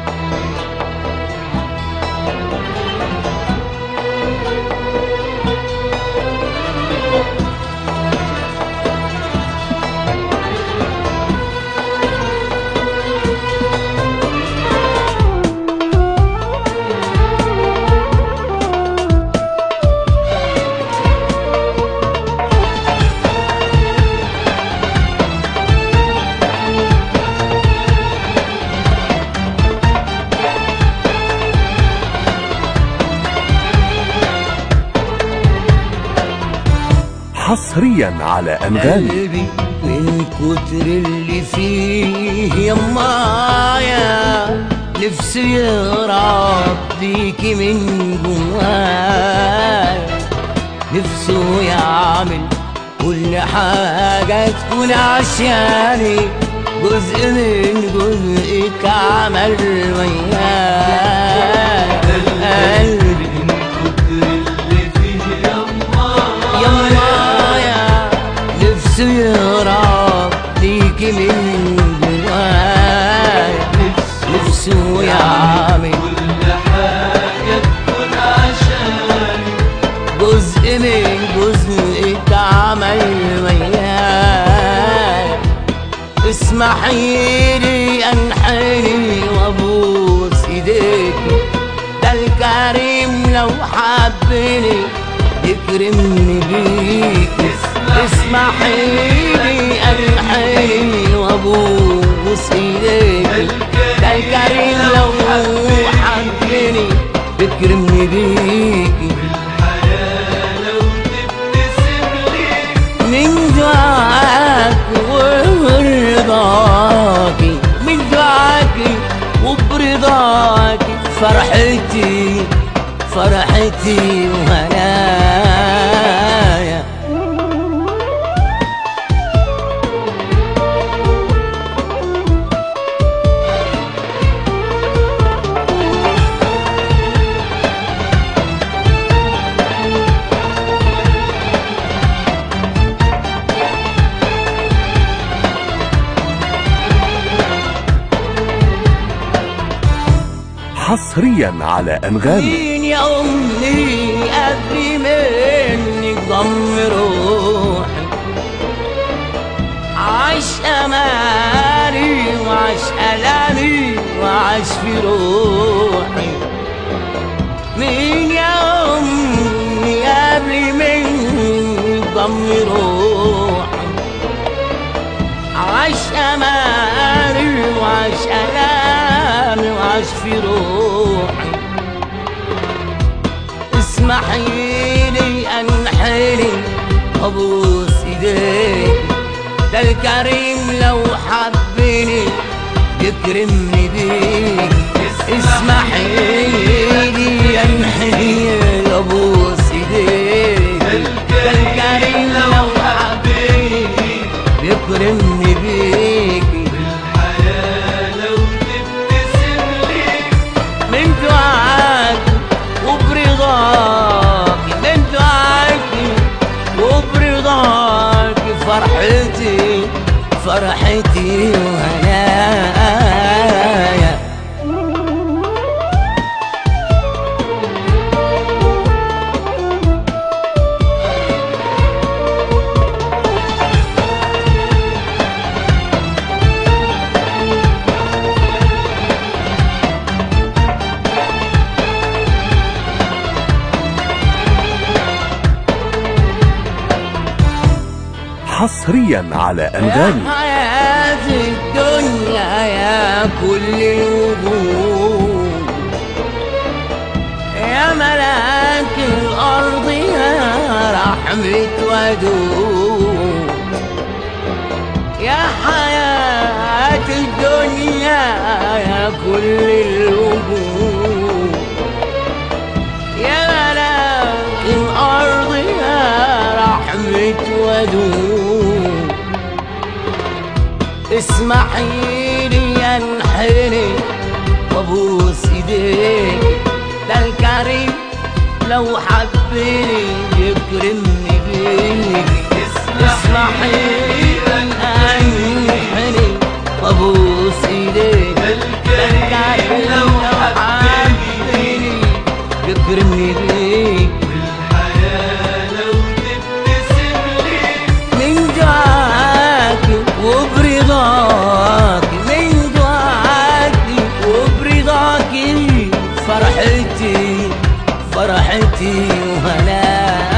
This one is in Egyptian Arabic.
حصريا على أنغامي قلبي من كتر اللي فيه يمايا نفسي يهرب بيكي من جوايا نفسه يعمل كل حاجة تكون عشاني جزء من جزءك عمل وياي قلبي يمايا نفسه يهرب ليكي من جوايا نفسه يعمل جزء من جزءك عمل وياي اسمحي لي انحني وابوس ايديكي ده الكريم لو حبني يكرمني بيك اسمحي لي انحني وابوس ايديك ده الكريم لو حبني يكرمني بيك من دعاك ورضاكي من دعاكي وبرضاكي فرحتي فرحتي وهنايا حصريا على أنغامي مين يا أمي قبل منك ضم روحي عاش أماني وعاش ألامي وعاش في روحي مين يا أمي قبل منك ضم روحي عاش أماني وعاش ألامي وعاش في روحي اسمحي لي أنحني أبوس إيديك ده الكريم لو حبني يكرمني بيك اسمحي لي أنحني أبوس إيديك ده الكريم لو حبني يكرمني بيك من دعاك وبرضاك من دعاك وبرضاك فرحتي فرحتي وهنايا حصريا على يا أنغامي حياة الدنيا يا كل الوجود يا ملاك الأرض يا رحمة ودود يا حياة الدنيا يا كل الوجود يا ملاك الأرض يا رحمة ودود اسمحي لي انحني وابوس ايديك ده الكريم لو حبني يكرمني بيك اسمحي لي انحني وابوس ايديك ده الكريم لو فرحتي وهنايا